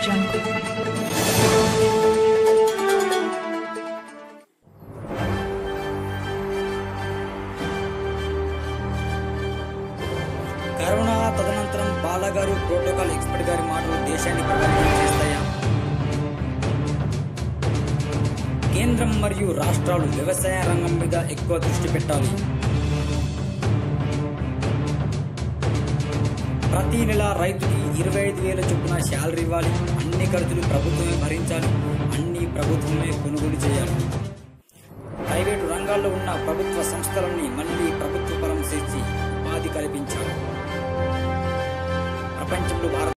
jungle. Corona తదనంతరం బాలగారు protocol expert గారి మాటలు దేశాన్ని ప్రభావితం చేస్తాయా కేంద్రం మరియు రాష్ట్రాలు వ్యవసాయ రంగం మీద ఎక్కువ దృష్టి పెట్టాలి ప్రతి నెల రైతుకి ఇరవై ఐదు వేల చొప్పున శాలరీ ఇవ్వాలి అన్ని ఖర్చులు ప్రభుత్వమే భరించాలి అన్ని ప్రభుత్వమే కొనుగోలు చేయాలి ప్రైవేటు రంగాల్లో ఉన్న ప్రభుత్వ సంస్థలన్నీ మళ్లీ ప్రభుత్వ పరం చేసి ఉపాధి కల్పించాలి ప్రపంచంలో భారత